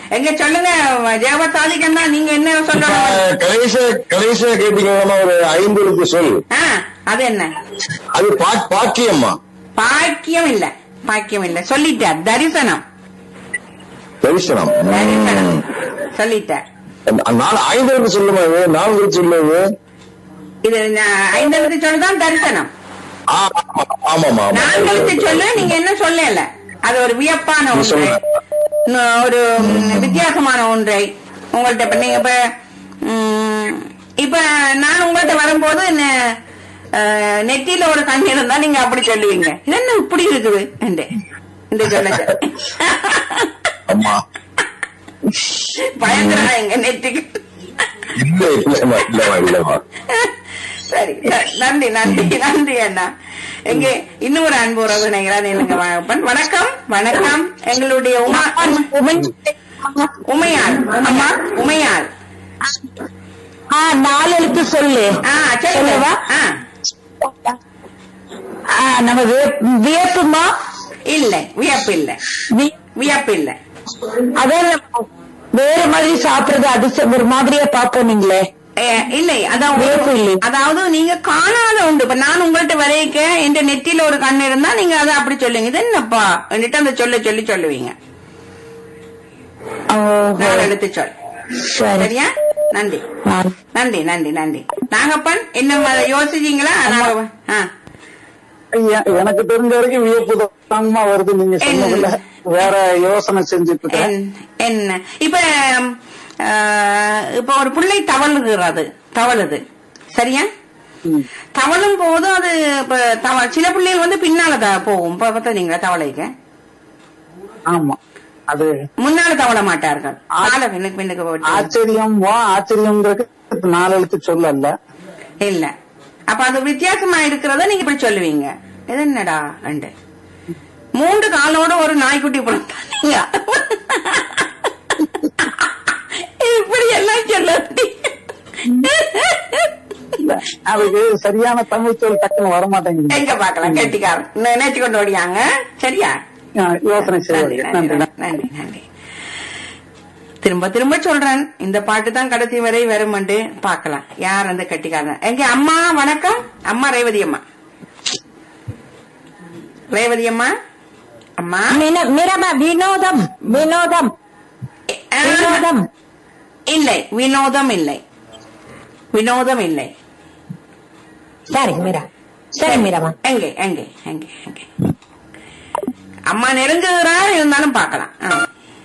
எங்க சொல்லுங்க ஜெகவத்தாதிக்கன்னா நீங்க என்ன சொல்லணும் கடைசியா கடைசியா கேட்டீங்கன்னா ஒரு ஐம்பதுக்கு சொல் ஆ, அது என்ன அது பா- பாக்கியம்மா பாக்கியம் இல்ல பாக்கியம் இல்ல சொல்லிட்டார் தரிசனம் தரிசனம் தரிசனம் ம். சொல்லிட்டார் நாலு ஐம்பதுக்கு சொல்லுமா இது நான்கு சொல்லுங்க இது நான் ஐந்தெழுத்து சொல்லுதான் தரிசனம் ஆமாமா நான்கெழுத்து சொல்லு நீங்க என்ன சொல்லல அது ஒரு வியப்பான நீ ஒன்று சொல்லுங்க. இன்னும் ஒரு ம், வித்தியாசமான ஒன்றை உங்கள்ட்ட இப்ப நீங்க இப்ப ம், இப்ப நான் உங்கள்ட்ட வரும்போது நெ- அஹ், நெத்தியில ஒரு கண்ணி இருந்தா நீங்க அப்படி சொல்லுவீங்க இது என்ன இப்படி இருக்குது என்று. இந்த சொல்ல ஆமா பயந்துறாங்க நெத்திக்கு இல்ல இல்லம்மா இல்லம்மா இல்லம்மா சரி ந- நன்றி நன்றி நன்றி அண்ணா எங்கே இன்னும் ஒரு அன்பு உறவு நினைக்கிறேன் இல்லைங்க வணக்கம் வணக்கம் வணக்கம் எங்களுடைய உமா உமையாள் அம்மா உமையாள் ஆ நாலு எழுத்து சொல்லு ஆ சொல்லுங்க சொல்லவா? ஆ ஆ, நம்ம வே- வியப்புமா இல்லை வியப்பு இல்லை வி- வியப்பு இல்லை அதான் நம்ம வேற மாதிரி சாப்பிடுறது அது ச- ஒரு மாதிரியா பாப்போம் நீங்களே ஏ, இல்லை வியப்பு அதாவது இல்லை. அதாவது நீங்க காணாத உண்டு இப்ப நான் உங்கள்ட்ட வரைக்க என் நெத்தியில ஒரு கண் இருந்தா நீங்க அதை அப்படி சொல்லுவீங்க இது என்னப்பா என்கிட்ட அந்த சொல்ல சொல்லி சொல்லுவீங்க ஓஹோ. நான் எடுத்து சொல் சரி சரியா நன்றி ஆ. நன்றி நன்றி நன்றி நாகப்பன் இன்னும் அதை யோசிச்சீங்களா நாங்க ஆ. ஐயா, எனக்கு தெரிஞ்ச வரைக்கும் வியப்பு தாங்கமா வருது நீங்க சொன்னதுல வேற யோசனை செஞ்சுட்டு இருக்கேன் என்- என்ன இப்ப ஆ, இப்ப ஒரு பிள்ளை தவழுகிறது தவழுது சரியா ம். தவழும் போது அது இப்ப தவ- சில பிள்ளைகள் வந்து பின்னால த- போகும் இப்ப பார்த்தீங்களா தவளைக்கு ஆமா அது முன்னால தவள மாட்டார்கள் கால பின்னுக்கு பின்னுக்கு போட்டு ஆச்சரியம் வா ஆச்சரியம்ங்கிறது நாலு எழுத்து சொல்லல இல்ல அப்ப அது வித்தியாசமா இருக்கிறத நீங்க இப்படி சொல்லுவீங்க இது என்னடா அண்டு மூன்று காலோட ஒரு நாய்க்குட்டி பிறந்தாங்க இப்படி எல்லாம் சொல்ல இல்ல, அதுக்கு சரியான தமிழ் சொல் டக்குன்னு வர மாட்டேங்குது எங்க பாக்கலாம் கெட்டிக்காரன் நினைச்சு கொண்டு ஓடியாங்க சரியா ஆ, யோசனை நன்றி செய்வது நன்றி நன்றி நன்றி நன்றி திரும்ப திரும்ப சொல்றேன் இந்த பாட்டு தான் கடைசி வரை வரும்ண்டு பார்க்கலாம் யார் அந்த கட்டிக்காரன் எங்க அம்மா வணக்கம் அம்மா ரேவதி அம்மா ரேவதி அம்மா அம்மா மின- மிரம வினோதம் வினோதம் ஆ, வினோதம் இல்லை வினோதம் இல்லை வினோதம் இல்லை சரி மீரா சரி மீரமா எங்கே எங்கே எங்கே எங்கே அம்மா நெருங்குகிறார் இருந்தாலும் பார்க்கலாம் ஆ.